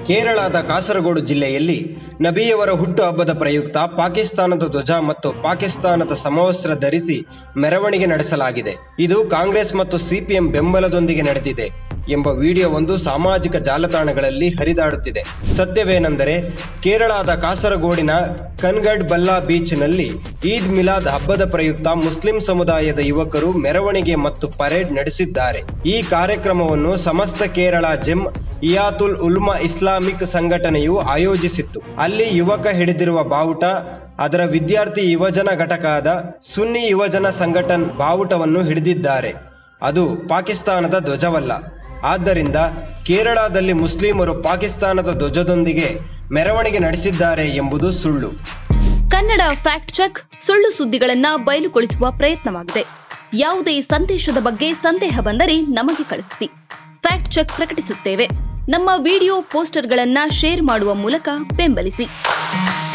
ಕೇರಳದ ಕಾಸರಗೋಡು ಜಿಲ್ಲೆಯಲ್ಲಿ ನಬಿಯವರ ಹುಟ್ಟು ಹಬ್ಬದ ಪ್ರಯುಕ್ತ ಪಾಕಿಸ್ತಾನದ ಧ್ವಜ ಮತ್ತು ಪಾಕಿಸ್ತಾನದ ಸಮವಸ್ತ್ರ ಧರಿಸಿ ಮೆರವಣಿಗೆ ನಡೆಸಲಾಗಿದೆ ಇದು ಕಾಂಗ್ರೆಸ್ ಮತ್ತು ಸಿಪಿಎಂ ಬೆಂಬಲದೊಂದಿಗೆ ನಡೆದಿದೆ ಎಂಬ ವಿಡಿಯೋವೊಂದು ಸಾಮಾಜಿಕ ಜಾಲತಾಣಗಳಲ್ಲಿ ಹರಿದಾಡುತ್ತಿದೆ ಸತ್ಯವೇನೆಂದರೆ ಕೇರಳದ ಕಾಸರಗೋಡಿನ ಕನ್ಗಡ್ ಬಲ್ಲಾ ಬೀಚ್ನಲ್ಲಿ ಈದ್ ಮಿಲಾದ್ ಹಬ್ಬದ ಪ್ರಯುಕ್ತ ಮುಸ್ಲಿಂ ಸಮುದಾಯದ ಯುವಕರು ಮೆರವಣಿಗೆ ಮತ್ತು ಪರೇಡ್ ನಡೆಸಿದ್ದಾರೆ ಈ ಕಾರ್ಯಕ್ರಮವನ್ನು ಸಮಸ್ತ ಕೇರಳ ಜೆಮ್ ಇಯಾತುಲ್ ಉಲ್ಮಾ ಇಸ್ಲಾಮಿಕ್ ಸಂಘಟನೆಯು ಆಯೋಜಿಸಿತ್ತು ಅಲ್ಲಿ ಯುವಕ ಹಿಡಿದಿರುವ ಬಾವುಟ ಅದರ ವಿದ್ಯಾರ್ಥಿ ಯುವಜನ ಘಟಕದ ಸುನ್ನಿ ಯುವಜನ ಸಂಘಟನ್ ಬಾವುಟವನ್ನು ಹಿಡಿದಿದ್ದಾರೆ ಅದು ಪಾಕಿಸ್ತಾನದ ಧ್ವಜವಲ್ಲ ಆದ್ದರಿಂದ ಕೇರಳದಲ್ಲಿ ಮುಸ್ಲಿಮರು ಪಾಕಿಸ್ತಾನದ ಧ್ವಜದೊಂದಿಗೆ ಮೆರವಣಿಗೆ ನಡೆಸಿದ್ದಾರೆ ಎಂಬುದು ಸುಳ್ಳು ಕನ್ನಡ ಫ್ಯಾಕ್ಟ್ ಚೆಕ್ ಸುಳ್ಳು ಸುದ್ದಿಗಳನ್ನ ಬಯಲುಗೊಳಿಸುವ ಪ್ರಯತ್ನವಾಗಿದೆ ಯಾವುದೇ ಸಂದೇಶದ ಬಗ್ಗೆ ಸಂದೇಹ ಬಂದರೆ ನಮಗೆ ಕಳುಹಿಸಿ ಫ್ಯಾಕ್ಟ್ ಚೆಕ್ ಪ್ರಕಟಿಸುತ್ತೇವೆ ನಮ್ಮ ವಿಡಿಯೋ ಪೋಸ್ಟರ್ಗಳನ್ನ ಶೇರ್ ಮಾಡುವ ಮೂಲಕ ಬೆಂಬಲಿಸಿ